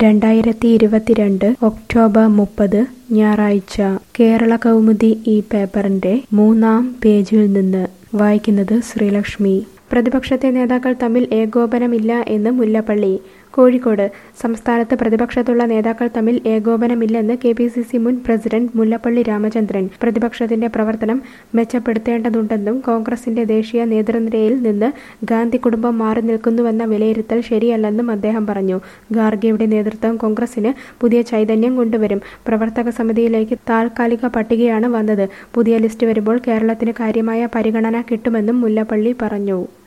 രണ്ടായിരത്തി ഇരുപത്തിരണ്ട് ഒക്ടോബർ മുപ്പത് ഞായറാഴ്ച കേരള കൗമുദി ഈ പേപ്പറിന്റെ മൂന്നാം പേജിൽ നിന്ന് വായിക്കുന്നത് ശ്രീലക്ഷ്മി പ്രതിപക്ഷത്തെ നേതാക്കൾ തമ്മിൽ ഏകോപനമില്ല എന്ന് മുല്ലപ്പള്ളി കോഴിക്കോട് സംസ്ഥാനത്ത് പ്രതിപക്ഷത്തുള്ള നേതാക്കൾ തമ്മിൽ ഏകോപനമില്ലെന്ന് കെ പി സി സി മുൻ പ്രസിഡന്റ് മുല്ലപ്പള്ളി രാമചന്ദ്രൻ പ്രതിപക്ഷത്തിന്റെ പ്രവർത്തനം മെച്ചപ്പെടുത്തേണ്ടതുണ്ടെന്നും കോൺഗ്രസിന്റെ ദേശീയ നേതൃനിരയിൽ നിന്ന് ഗാന്ധി കുടുംബം മാറി നിൽക്കുന്നുവെന്ന വിലയിരുത്തൽ ശരിയല്ലെന്നും അദ്ദേഹം പറഞ്ഞു ഖാർഗെയുടെ നേതൃത്വം കോൺഗ്രസിന് പുതിയ ചൈതന്യം കൊണ്ടുവരും പ്രവർത്തക സമിതിയിലേക്ക് താൽക്കാലിക പട്ടികയാണ് വന്നത് പുതിയ ലിസ്റ്റ് വരുമ്പോൾ കേരളത്തിന് കാര്യമായ പരിഗണന കിട്ടുമെന്നും മുല്ലപ്പള്ളി പറഞ്ഞു